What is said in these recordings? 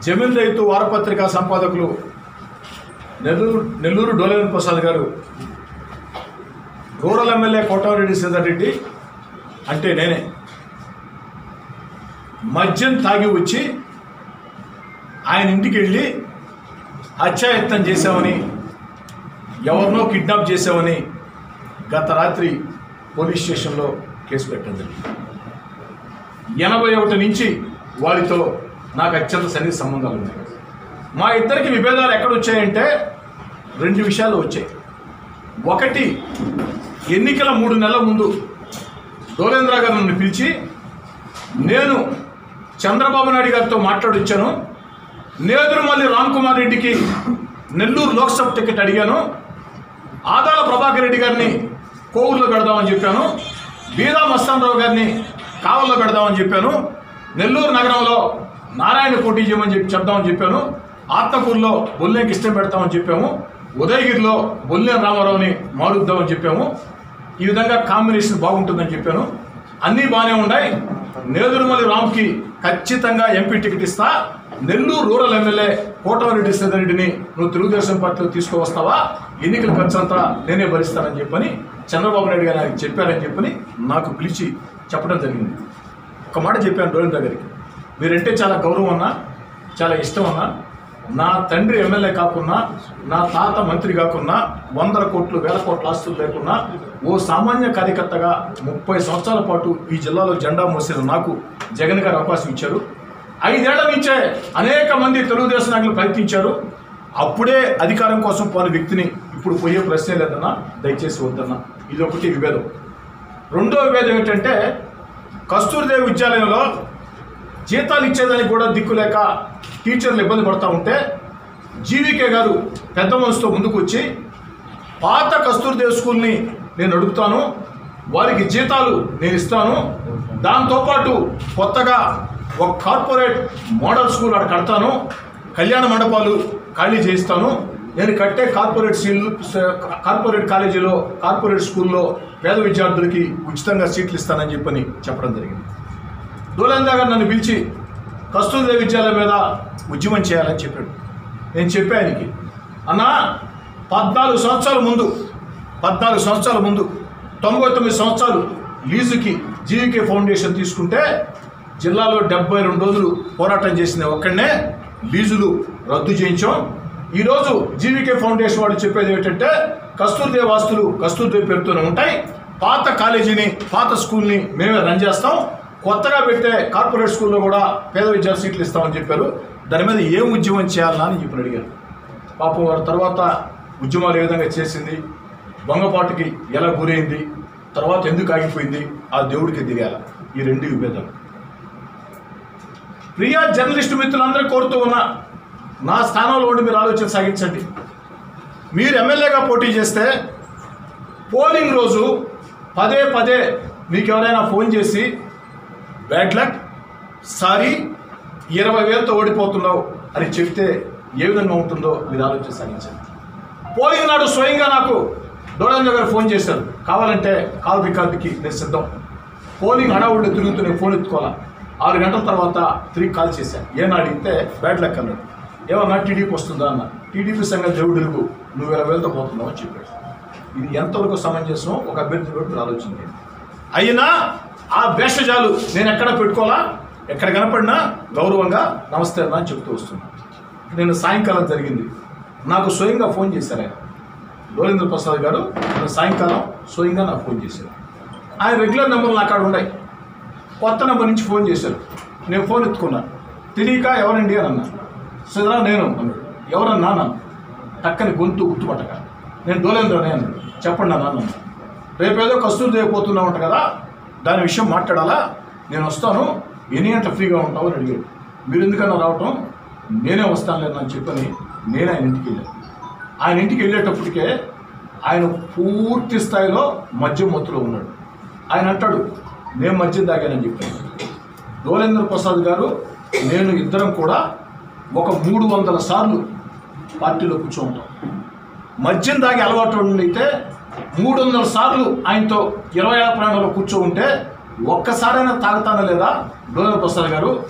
జమీన్ రైతు వారపత్రిక సంపాదకులు నెల్లూరు నెల్లూరు డోలేవన్ ప్రసాద్ గారు rural MLA Kotareddy Sitareddy అంటే నేనే మద్యం తాగి వచ్చి ఆయన ఇంటికి వెళ్ళి హత్యాయత్నం చేశామని ఎవరినో కిడ్నాప్ చేశామని గత రాత్రి పోలీస్ స్టేషన్లో కేసు పెట్టడం జరిగింది ఎనభై ఒకటి నుంచి వారితో నాకు అత్యంత సన్నిహిత సంబంధాలు ఉన్నాయి మా ఇద్దరికి విభేదాలు ఎక్కడ వచ్చాయంటే రెండు విషయాలు వచ్చాయి ఒకటి ఎన్నికల మూడు నెలల ముందు డోలేంద్ర గారు నన్ను పిలిచి నేను చంద్రబాబు నాయుడు గారితో మాట్లాడొచ్చాను నేదురుమల్లి రామ్ కుమార్ రెడ్డికి నెల్లూరు లోక్సభ టికెట్ అడిగాను ఆదాల ప్రభాకర్ రెడ్డి గారిని కోవూరులో పెడదామని చెప్పాను బీదా మస్తానరావు గారిని కావల్లో పెడదామని చెప్పాను నెల్లూరు నగరంలో నారాయణ పోటీ చేయమని చెప్పి చెప్దామని చెప్పాను ఆత్మకూరులో బొల్లేకి ఇష్టం పెడతామని చెప్పాము ఉదయగిరిలో బొల్లెం రామారావుని మారుద్దామని చెప్పాము ఈ విధంగా కాంబినేషన్ బాగుంటుందని చెప్పాను అన్నీ బాగానే ఉన్నాయి నేదురుమల్లి రామ్కి ఖచ్చితంగా ఎంపీ టికెట్ ఇస్తా నెల్లూరు రూరల్ ఎమ్మెల్యే కోటమిరెడ్డి రెడ్డిని నువ్వు తెలుగుదేశం పార్టీలో తీసుకువస్తావా ఎన్నికల ఖర్చు అంతా నేనే భరిస్తానని చెప్పని చంద్రబాబు నాయుడు గారు నాకు చెప్పారని చెప్పని నాకు పిలిచి చెప్పడం జరిగింది ఒక మాట చెప్పాను రోహింద్ర గారికి మీరంటే చాలా గౌరవం అన్నా చాలా ఇష్టం అన్నా నా తండ్రి ఎమ్మెల్యే కాకున్నా నా తాత మంత్రి కాకున్నా వందల కోట్లు వేల కోట్ల ఆస్తులు లేకున్నా ఓ సామాన్య కార్యకర్తగా ముప్పై సంవత్సరాల పాటు ఈ జిల్లాలో జెండా మోసిన నాకు జగన్ గారు అవకాశం ఇచ్చారు ఐదేళ్ల నుంచే అనేక మంది తెలుగుదేశం నాయకులు ప్రయత్నించారు అప్పుడే అధికారం కోసం పోని వ్యక్తిని ఇప్పుడు పోయే ప్రశ్నే లేదన్నా దయచేసి వద్దన్నా ఇది ఒకటి విభేదం రెండో విభేదం ఏంటంటే కస్తూరిదేవి విద్యాలయంలో జీతాలు ఇచ్చేదానికి కూడా దిక్కు లేక టీచర్లు ఇబ్బంది పడతా ఉంటే జీవికే గారు పెద్ద మనసుతో ముందుకు వచ్చి పాత కస్తూరిదేవి స్కూల్ని నేను అడుగుతాను వారికి జీతాలు నేను ఇస్తాను దాంతోపాటు కొత్తగా ఒక కార్పొరేట్ మోడల్ స్కూల్ అక్కడ కడతాను కళ్యాణ మండపాలు ఖాళీ చేయిస్తాను నేను కట్టే కార్పొరేట్ సీల్ కార్పొరేట్ కాలేజీలో కార్పొరేట్ స్కూల్లో పేద విద్యార్థులకి ఉచితంగా సీట్లు ఇస్తానని చెప్పని చెప్పడం జరిగింది దోలందా గారు నన్ను పిలిచి కస్తూరిదేవి విద్యాలయం మీద ఉద్యమం చేయాలని చెప్పాడు నేను చెప్పా ఆయనకి అన్నా పద్నాలుగు సంవత్సరాల ముందు పద్నాలుగు సంవత్సరాల ముందు తొంభై తొమ్మిది సంవత్సరాలు లీజుకి జీవికే ఫౌండేషన్ తీసుకుంటే జిల్లాలో డెబ్బై రెండు రోజులు పోరాటం చేసిన ఒక్కడనే లీజులు రద్దు చేయించాం ఈరోజు జీవికే ఫౌండేషన్ వాళ్ళు చెప్పేది ఏంటంటే కస్తూరిదేవి ఆస్తులు కస్తూరిదేవి పేరుతోనే ఉంటాయి పాత కాలేజీని పాత స్కూల్ని మేమే రన్ చేస్తాం కొత్తగా పెట్టే కార్పొరేట్ స్కూల్లో కూడా పేద విద్యార్థి సీట్లు ఇస్తామని చెప్పారు దాని మీద ఏం ఉద్యమం చేయాలన్నా అని చెప్పి అడిగారు పాపం వారి తర్వాత ఉద్యమాలు ఏ విధంగా చేసింది దొంగపాటుకి ఎలా గురైంది తర్వాత ఎందుకు ఆగిపోయింది ఆ దేవుడికి దిగాల ఈ రెండు విభేదాలు ప్రియా జర్నలిస్టు మిత్రులందరూ కోరుతూ ఉన్నా నా స్థానంలో ఉండి మీరు ఆలోచన సాగించండి మీరు ఎమ్మెల్యేగా పోటీ చేస్తే పోలింగ్ రోజు పదే పదే మీకు ఎవరైనా ఫోన్ చేసి బ్యాడ్ లక్ సారీ ఇరవై వేలతో ఓడిపోతున్నావు అని చెప్తే ఏ విధంగా ఉంటుందో మీరు ఆలోచన సాగించండి పోలింగ్ నాడు స్వయంగా నాకు డోలంజ గారు ఫోన్ చేశారు కావాలంటే కాల్ రికార్డుకి నేను సిద్ధం పోలింగ్ హడావుడిలో తిరుగుతూ నేను ఫోన్ ఎత్తుకోవాలా ఆరు గంటల తర్వాత తిరిగి కాల్ చేశాను ఏనా అడిగితే బ్యాడ్ లక్ అన్నాడు ఏమన్నా టీడీపీ వస్తుందా అన్న టీడీపీ సంగతి దేవుడు ఎరుగు నువ్వు ఇరవై వేలతో పోతున్నావు అని చెప్పాడు ఇది ఎంతవరకు సమంజసం ఒక అభ్యర్థి కూడా మీరు ఆలోచించండి అయినా ఆ భేషజాలు నేను ఎక్కడ పెట్టుకోవాలా ఎక్కడ కనపడినా గౌరవంగా నమస్తే అన్న అని చెప్తూ వస్తున్నాను నేను సాయంకాలం జరిగింది నాకు స్వయంగా ఫోన్ చేశారు ఆయన లోరేంద్ర ప్రసాద్ గారు నిన్న సాయంకాలం స్వయంగా నాకు ఫోన్ చేశారు ఆయన రెగ్యులర్ నెంబర్లు నా కాడ ఉన్నాయి కొత్త నెంబర్ నుంచి ఫోన్ చేశారు నేను ఫోన్ ఎత్తుకున్నా తెలియక ఎవరండి అని అన్నా సుధరా నేను అన్నాడు ఎవరన్నా నన్ను టక్కని గొంతు గుర్తుపట్టక నేను డోలేంద్రనే అన్నాడు చెప్పండి అన్నా అన్నాను రేపేదో కస్తూరి చేయబోతున్నా ఉంటా కదా దాని విషయం మాట్లాడాలా నేను వస్తాను ఎన్ని గంటల ఫ్రీగా ఉంటావు అని అడిగాడు మీరు ఎందుకన్నా రావటం నేనే వస్తాను లేదు అని చెప్పని నేను ఆయన ఇంటికి వెళ్ళాను ఆయన ఇంటికి వెళ్ళేటప్పటికే ఆయన పూర్తి స్థాయిలో మద్యం మత్తులో ఉన్నాడు ఆయన అంటాడు నేను మద్యం తాగానని చెప్పాను డోలేంద్ర ప్రసాద్ గారు నేను ఇద్దరం కూడా ఒక మూడు వందల సార్లు పార్టీలో కూర్చో ఉంటాం మద్యం తాగి అలవాటు అయితే మూడు వందల సార్లు ఆయనతో ఇరవై ఏళ్ళ ప్రాణంలో కూర్చో ఉంటే ఒక్కసారైనా తాగుతానా లేదా డోలేంద్ర ప్రసాద్ గారు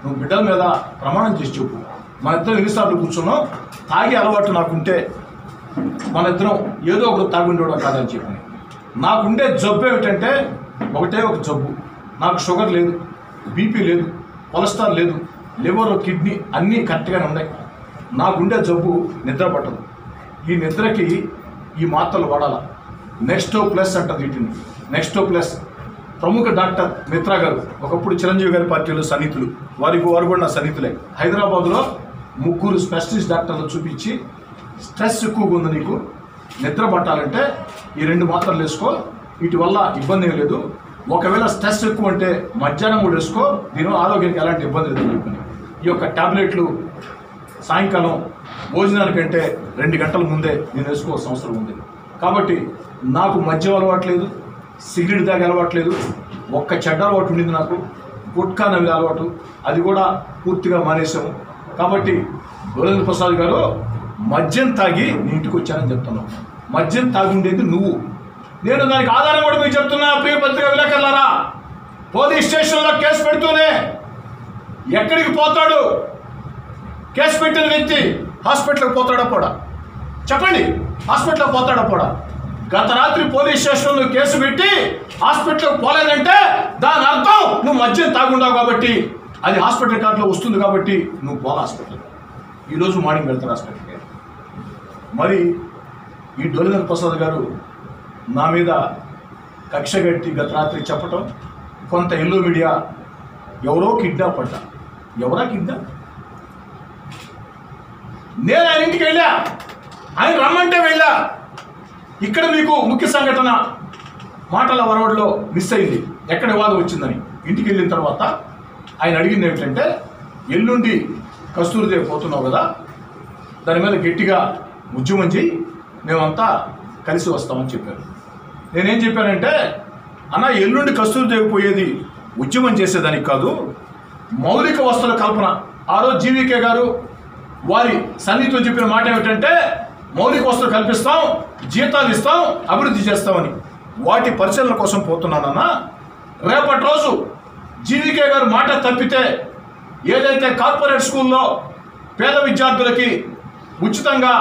నువ్వు బిడ్డల మీద ప్రమాణం చేసి చెప్పు మన ఇద్దరం ఎన్నిసార్లు కూర్చున్నాం తాగే అలవాటు నాకుంటే మన ఇద్దరం ఏదో ఒకటి తాగుండేవాడు కాదని చెప్పి నాకుండే జబ్బు ఏమిటంటే ఒకటే ఒక జబ్బు నాకు షుగర్ లేదు బీపీ లేదు కొలెస్ట్రాల్ లేదు లివర్ కిడ్నీ అన్నీ కరెక్ట్గానే ఉన్నాయి నాకుండే జబ్బు నిద్ర పట్టదు ఈ నిద్రకి ఈ మాత్రలు వాడాల నెక్స్టో ప్లస్ అంటది వీటిని నెక్స్టో ప్లస్ ప్రముఖ డాక్టర్ మిత్రా గారు ఒకప్పుడు చిరంజీవి గారి పార్టీలో సన్నిహితులు వారికి వారు కూడా నా సన్నిహితులే హైదరాబాద్లో ముగ్గురు స్పెషలిస్ట్ డాక్టర్లు చూపించి స్ట్రెస్ ఎక్కువగా ఉంది నీకు నిద్ర పట్టాలంటే ఈ రెండు మాత్రలు వేసుకో వీటి వల్ల ఇబ్బంది ఏం లేదు ఒకవేళ స్ట్రెస్ ఎక్కువ అంటే మధ్యాహ్నం కూడా వేసుకో దీని ఆరోగ్యానికి ఎలాంటి ఇబ్బంది లేదు చెప్పని ఈ యొక్క టాబ్లెట్లు సాయంకాలం భోజనానికంటే రెండు గంటల ముందే నేను వేసుకోవాల్సిన అవసరం ఉంది కాబట్టి నాకు మద్యం అలవాట్లేదు సిగరెట్ తాగే అలవాట్లేదు ఒక్క చెడ్డ అలవాటు ఉండింది నాకు గుట్కా నవ్వి అలవాటు అది కూడా పూర్తిగా మానేశాము కాబట్టి గోరేంద్ర ప్రసాద్ గారు మద్యం తాగి నీ ఇంటికి వచ్చానని చెప్తున్నావు మద్యం తాగి ఉండేది నువ్వు నేను దానికి ఆధారం కూడా మీకు చెప్తున్నా ప్రియ పత్రిక విలేకరులారా పోలీస్ స్టేషన్లో కేసు పెడుతూనే ఎక్కడికి పోతాడు కేసు పెట్టిన వ్యక్తి హాస్పిటల్కి పోతాడా పోడా చెప్పండి హాస్పిటల్కి పోతాడా పోడా గత రాత్రి పోలీస్ స్టేషన్లో కేసు పెట్టి హాస్పిటల్కి పోలేదంటే దాని అర్థం నువ్వు మద్యం తాగుండావు కాబట్టి అది హాస్పిటల్ కార్డులో వస్తుంది కాబట్టి నువ్వు పోల హాస్పిటల్ ఈరోజు మార్నింగ్ వెళ్తారు హాస్పిటల్కి మరి ఈ డోలినర్ ప్రసాద్ గారు నా మీద కక్ష కట్టి గత రాత్రి చెప్పటం కొంత ఎల్లో మీడియా ఎవరో కిడ్నాప్ అంట ఎవరా కిడ్నాప్ నేను ఆయన ఇంటికి వెళ్ళా ఆయన రమ్మంటే వెళ్ళా ఇక్కడ మీకు ముఖ్య సంఘటన మాటల వరవడిలో మిస్ అయింది ఎక్కడ వివాదం వచ్చిందని ఇంటికి వెళ్ళిన తర్వాత ఆయన అడిగింది ఏమిటంటే ఎల్లుండి కస్తూరిదేవి పోతున్నావు కదా దాని మీద గట్టిగా ఉద్యమం చేయి మేమంతా కలిసి వస్తామని చెప్పారు నేనేం చెప్పానంటే అన్న ఎల్లుండి కస్తూరిదేవి పోయేది ఉద్యమం చేసేదానికి కాదు మౌలిక వస్తువుల కల్పన ఆ రోజు జీవీకే గారు వారి సన్నిహితులు చెప్పిన మాట ఏమిటంటే మౌలిక వస్తువులు కల్పిస్తాం జీతాలు ఇస్తాం అభివృద్ధి చేస్తామని వాటి పరిశీలన కోసం పోతున్నానన్నా రేపటి రోజు జీవీకే గారు మాట తప్పితే ఏదైతే కార్పొరేట్ స్కూల్లో పేద విద్యార్థులకి ఉచితంగా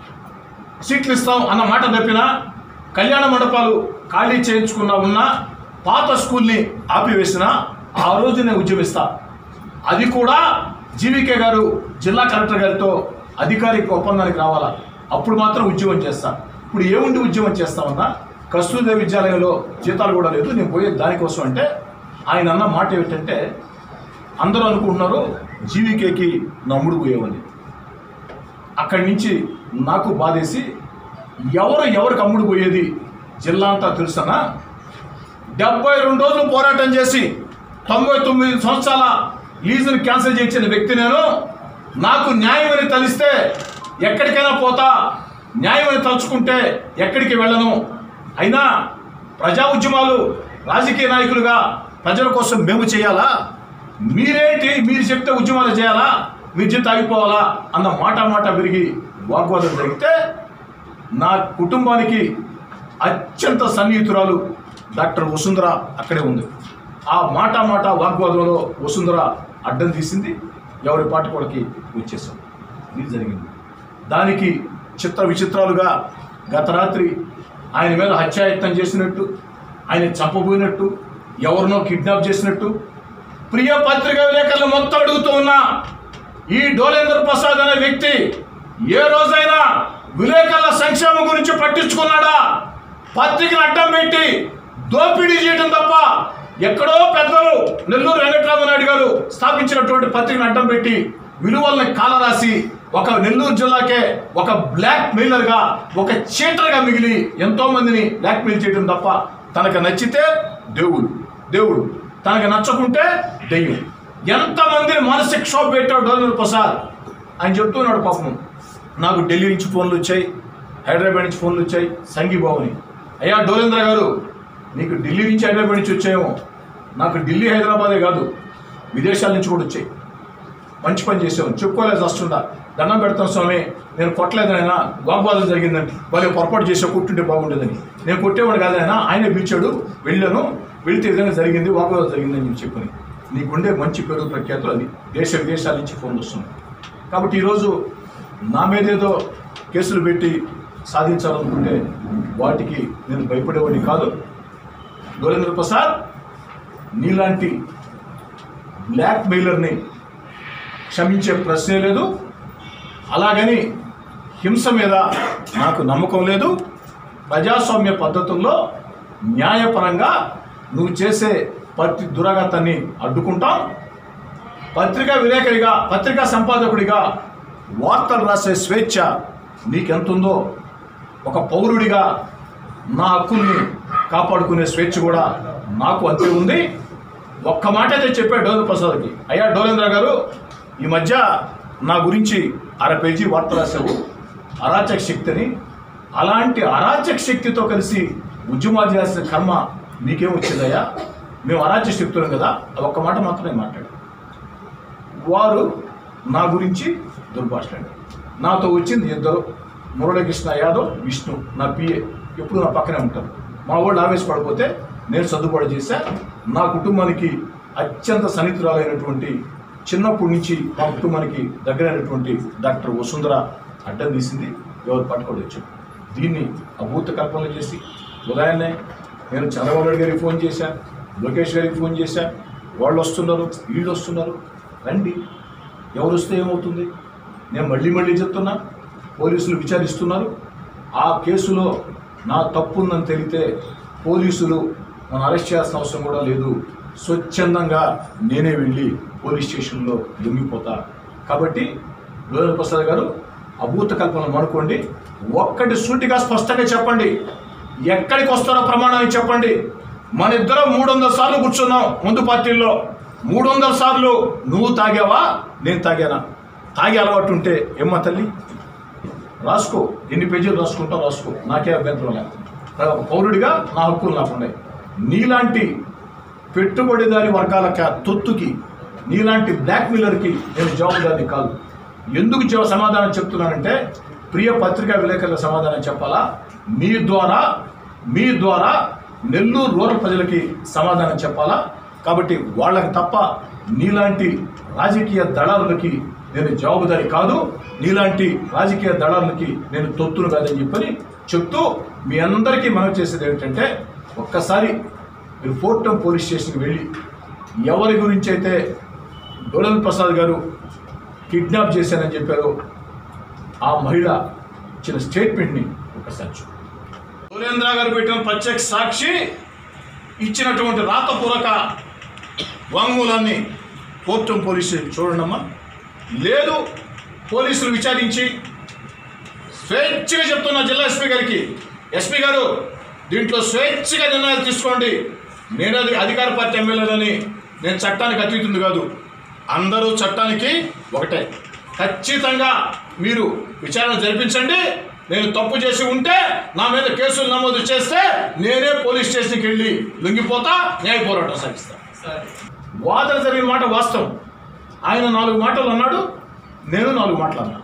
సీట్లు ఇస్తాం అన్న మాట తప్పినా కళ్యాణ మండపాలు ఖాళీ చేయించుకున్న ఉన్న పాత స్కూల్ని ఆపివేసిన ఆ రోజు నేను ఉద్యమిస్తా అది కూడా జీవికే గారు జిల్లా కలెక్టర్ గారితో అధికారిక ఒప్పందానికి రావాలా అప్పుడు మాత్రం ఉద్యమం చేస్తా ఇప్పుడు ఏముండి ఉద్యమం చేస్తామన్నా కస్తూరిదేవి విద్యాలయంలో జీతాలు కూడా లేదు నేను పోయేది దానికోసం అంటే ఆయన అన్న మాట ఏమిటంటే అందరూ అనుకుంటున్నారు జీవికేకి నమ్ముడు పోయేవని అక్కడి నుంచి నాకు బాధేసి ఎవరు ఎవరికి అమ్ముడు పోయేది జిల్లా అంతా తెలుసనా డెబ్బై రెండు రోజులు పోరాటం చేసి తొంభై తొమ్మిది సంవత్సరాల లీజుని క్యాన్సిల్ చేయించిన వ్యక్తి నేను నాకు న్యాయం అని తలిస్తే ఎక్కడికైనా పోతా న్యాయం అని తలుచుకుంటే ఎక్కడికి వెళ్ళను అయినా ప్రజా ఉద్యమాలు రాజకీయ నాయకులుగా ప్రజల కోసం మేము చేయాలా మీరేంటి మీరు చెప్తే ఉద్యమాలు చేయాలా మీరు చెప్తే ఆగిపోవాలా అన్న మాట మాట పెరిగి వాగ్వాదం జరిగితే నా కుటుంబానికి అత్యంత సన్నిహితురాలు డాక్టర్ వసుంధర అక్కడే ఉంది ఆ మాట మాట వాగ్వాదంలో వసుంధర అడ్డం తీసింది ఎవరి పాటి వాళ్ళకి వచ్చేసాం ఇది జరిగింది దానికి చిత్ర విచిత్రాలుగా గత రాత్రి ఆయన మీద హత్యాయత్నం చేసినట్టు ఆయన చంపబోయినట్టు ఎవరినో కిడ్నాప్ చేసినట్టు ప్రియ పత్రికా విలేకరులు మొత్తం అడుగుతూ ఉన్నా ఈ డోలేంద్ర ప్రసాద్ అనే వ్యక్తి ఏ రోజైనా విలేకరుల సంక్షేమం గురించి పట్టించుకున్నాడా పత్రికను అడ్డం పెట్టి దోపిడీ చేయడం తప్ప ఎక్కడో పెద్దలు నెల్లూరు వెంకటరామనాయుడు గారు స్థాపించినటువంటి పత్రికను అడ్డం పెట్టి విలువల్ని కాలరాసి ఒక నెల్లూరు జిల్లాకే ఒక బ్లాక్ మెయిలర్గా ఒక చీటర్గా మిగిలి ఎంతో మందిని బ్లాక్ మెయిల్ చేయడం తప్ప తనకు నచ్చితే దేవుడు దేవుడు తనకు నచ్చకుంటే దెయ్యం ఎంతమందిని మానసిక క్షోభ పెట్టాడు డోలర్ ప్రసాద్ ఆయన చెప్తున్నాడు పాపం నాకు ఢిల్లీ నుంచి ఫోన్లు వచ్చాయి హైదరాబాద్ నుంచి ఫోన్లు వచ్చాయి సంఘీబాబుని అయ్యా డోలేంద్ర గారు నీకు ఢిల్లీ నుంచి హైదరాబాద్ నుంచి వచ్చాయేమో నాకు ఢిల్లీ హైదరాబాదే కాదు విదేశాల నుంచి కూడా వచ్చాయి మంచి పని చేసావు చెప్పుకోలేదు వస్తుందా దండం పెడతాం స్వామి నేను కొట్టలేదు ఆయన వాగ్వాదం జరిగిందని వాళ్ళు పొరపాటు చేసా కొట్టుంటే బాగుండేదని నేను కొట్టేవాడు కాదు ఆయన ఆయనే పిలిచాడు వెళ్ళాను వెళితే ఏదైనా జరిగింది వాగ్వాదం జరిగిందని చెప్పి చెప్పని నీకుండే మంచి పేరు ప్రఖ్యాతులు అది దేశ విదేశాల నుంచి ఫోన్లు వస్తున్నాయి కాబట్టి ఈరోజు నా మీద ఏదో కేసులు పెట్టి సాధించాలనుకుంటే వాటికి నేను భయపడేవాడిని కాదు గోరేంద్ర ప్రసాద్ నీలాంటి బ్లాక్ మెయిలర్ని క్షమించే ప్రశ్నే లేదు అలాగని హింస మీద నాకు నమ్మకం లేదు ప్రజాస్వామ్య పద్ధతుల్లో న్యాయపరంగా నువ్వు చేసే ప్రతి దురాగతాన్ని అడ్డుకుంటాం పత్రికా విలేకరిగా పత్రికా సంపాదకుడిగా వార్తలు రాసే స్వేచ్ఛ నీకెంతుందో ఒక పౌరుడిగా నా హక్కుల్ని కాపాడుకునే స్వేచ్ఛ కూడా నాకు అంతే ఉంది ఒక్క మాట అయితే చెప్పాడు డోలేంద్ర ప్రసాద్కి అయ్యా డోలేంద్ర గారు ఈ మధ్య నా గురించి అర పేజీ వార్త రాశావు అరాచక శక్తిని అలాంటి అరాచక శక్తితో కలిసి ఉద్యమాలు చేసిన కర్మ నీకేం వచ్చిందయ్యా మేము అరాచక శక్తులం కదా అది ఒక్క మాట మాత్రమే మాట్లాడు వారు నా గురించి దుర్భాషలాడారు నాతో వచ్చింది ఇద్దరు మురళీకృష్ణ యాదవ్ విష్ణు నా పిఏ ఎప్పుడు నా పక్కనే ఉంటారు మా వాళ్ళు ఆవేశపడిపోతే నేను సర్దుబాటు చేశా నా కుటుంబానికి అత్యంత సన్నిహితురాలైనటువంటి చిన్నప్పటి నుంచి మా కుటుంబానికి దగ్గరైనటువంటి డాక్టర్ వసుంధర అడ్డం తీసింది ఎవరు పట్టుకోడు వచ్చారు దీన్ని అభూత కల్పనలు చేసి ఉదయాన్నే నేను చంద్రబాబు నాయుడు గారికి ఫోన్ చేశా లోకేష్ గారికి ఫోన్ చేశా వాళ్ళు వస్తున్నారు వీళ్ళు వస్తున్నారు రండి ఎవరు వస్తే ఏమవుతుంది నేను మళ్ళీ మళ్ళీ చెప్తున్నా పోలీసులు విచారిస్తున్నారు ఆ కేసులో నా తప్పు ఉందని తెలితే పోలీసులు నన్ను అరెస్ట్ చేయాల్సిన అవసరం కూడా లేదు స్వచ్ఛందంగా నేనే వెళ్ళి పోలీస్ స్టేషన్లో లొంగిపోతా కాబట్టి గోవింద ప్రసాద్ గారు అభూత కల్పనలు అనుకోండి ఒక్కటి సూటిగా స్పష్టంగా చెప్పండి ఎక్కడికి వస్తారో ప్రమాణానికి చెప్పండి మన ఇద్దరం మూడు వందల సార్లు కూర్చున్నాం ముందు పార్టీల్లో మూడు వందల సార్లు నువ్వు తాగావా నేను తాగానా తాగే అలవాటు ఉంటే ఏమ్మా తల్లి రాసుకో ఎన్ని పేజీలు రాసుకుంటావు రాసుకో నాకే అభ్యంతరం లేదు ఒక పౌరుడిగా నా హక్కులు నాకు ఉన్నాయి నీలాంటి పెట్టుబడిదారి వర్గాల క- తొత్తుకి నీలాంటి బ్లాక్ మిల్లర్కి నేను జవాబుదారిని కాదు ఎందుకు జవ- సమాధానం చెప్తున్నానంటే ప్రియ పత్రికా విలేకరుల సమాధానం చెప్పాలా మీ ద్వారా మీ ద్వారా నెల్లూరు రూరల్ ప్రజలకి సమాధానం చెప్పాలా కాబట్టి వాళ్ళకి తప్ప నీలాంటి రాజకీయ దళారులకి నేను జవాబుదారి కాదు నీలాంటి రాజకీయ దళారులకి నేను తొత్తును కాదని చెప్పని చెప్తూ మీ అందరికీ మనం చేసేది ఏమిటంటే ఒక్కసారి మీరు ఫోర్ట్ టౌన్ పోలీస్ స్టేషన్కి వెళ్ళి ఎవరి గురించి అయితే డోలన్ ప్రసాద్ గారు కిడ్నాప్ చేశానని చెప్పారో ఆ మహిళ ఇచ్చిన స్టేట్మెంట్ని ఒకసారి చూడండి సురేంద్ర గారు పెట్టిన ప్రత్యక్ష సాక్షి ఇచ్చినటువంటి రాతపూర్వక వాంగ్మూలాన్ని కోర్టు పోలీస్ స్టేషన్ చూడండి అమ్మా లేదు పోలీసులు విచారించి స్వేచ్ఛగా చెప్తున్నా జిల్లా ఎస్పీ గారికి ఎస్పీ గారు దీంట్లో స్వేచ్ఛగా నిర్ణయాలు తీసుకోండి నేను అది అధికార పార్టీ ఎమ్మెల్యేలని నేను చట్టానికి అతీతుంది కాదు అందరూ చట్టానికి ఒకటే ఖచ్చితంగా మీరు విచారణ జరిపించండి నేను తప్పు చేసి ఉంటే నా మీద కేసులు నమోదు చేస్తే నేనే పోలీస్ స్టేషన్కి వెళ్ళి లొంగిపోతా న్యాయ పోరాటం సాగిస్తా వాదన జరిగిన మాట వాస్తవం ఆయన నాలుగు మాటలు అన్నాడు నేను నాలుగు మాటలు అన్నాను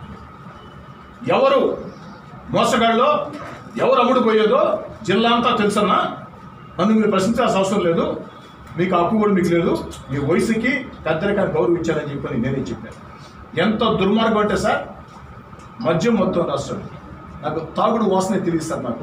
ఎవరు మోసగాళ్ళో ఎవరు అమ్ముడు పోయేదో జిల్లా అంతా తెలుసన్నా నన్ను మీరు ప్రశ్నించాల్సిన అవసరం లేదు మీకు హక్కు కూడా మీకు లేదు మీ వయసుకి పెద్దరికాన్ని గౌరవించాలని చెప్పని నేనే చెప్పాను ఎంత దుర్మార్గం అంటే సార్ మద్యం మొత్తం రాష్ట్రం నాకు తాగుడు వాసనే తెలియదు సార్ నాకు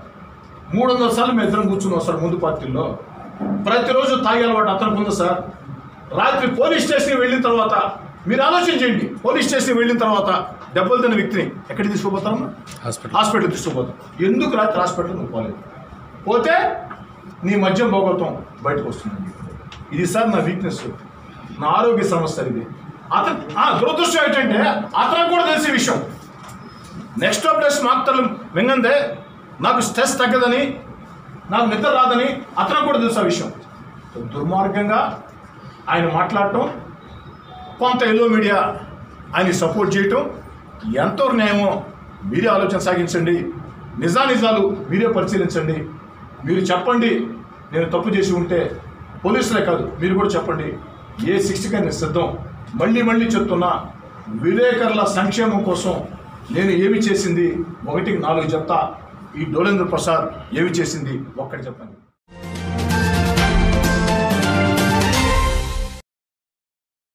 మూడు వందల సార్లు మేము ఇద్దరం కూర్చున్నాం సార్ ముందు పార్టీల్లో ప్రతిరోజు తాగే అలవాటు అతనికి ఉంది సార్ రాత్రి పోలీస్ స్టేషన్కి వెళ్ళిన తర్వాత మీరు ఆలోచించండి పోలీస్ స్టేషన్కి వెళ్ళిన తర్వాత దెబ్బలు తిన్న వ్యక్తిని ఎక్కడికి తీసుకుపోతారమ్మా హాస్పిటల్ హాస్పిటల్ తీసుకుపోతాం ఎందుకు రాత్రి హాస్పిటల్ నువ్వు పోలేదు పోతే నీ మద్యం భోగత్వం బయటకు వస్తుంది ఇది సార్ నా వీక్నెస్ నా ఆరోగ్య సమస్య ఇది అతను ఆ దురదృష్టం ఏంటంటే అతనికి కూడా తెలిసే విషయం నెక్స్ట్ ప్లస్ మాత్రలు విన్నందే నాకు స్ట్రెస్ తగ్గదని నాకు నిద్ర రాదని అతనికి కూడా తెలుసు ఆ విషయం దుర్మార్గంగా ఆయన మాట్లాడటం కొంత ఎల్లో మీడియా ఆయన సపోర్ట్ చేయటం ఎంతో న్యాయమో మీరే ఆలోచన సాగించండి నిజానిజాలు మీరే పరిశీలించండి మీరు చెప్పండి నేను తప్పు చేసి ఉంటే పోలీసులే కాదు మీరు కూడా చెప్పండి ఏ శిక్షగా నేను సిద్ధం మళ్ళీ మళ్ళీ చెప్తున్నా విలేకరుల సంక్షేమం కోసం నేను ఏమి చేసింది ఒకటికి నాలుగు చెప్తా ఈ డోలేంద్ర ప్రసాద్ ఏమి చేసింది ఒక్కటి చెప్పండి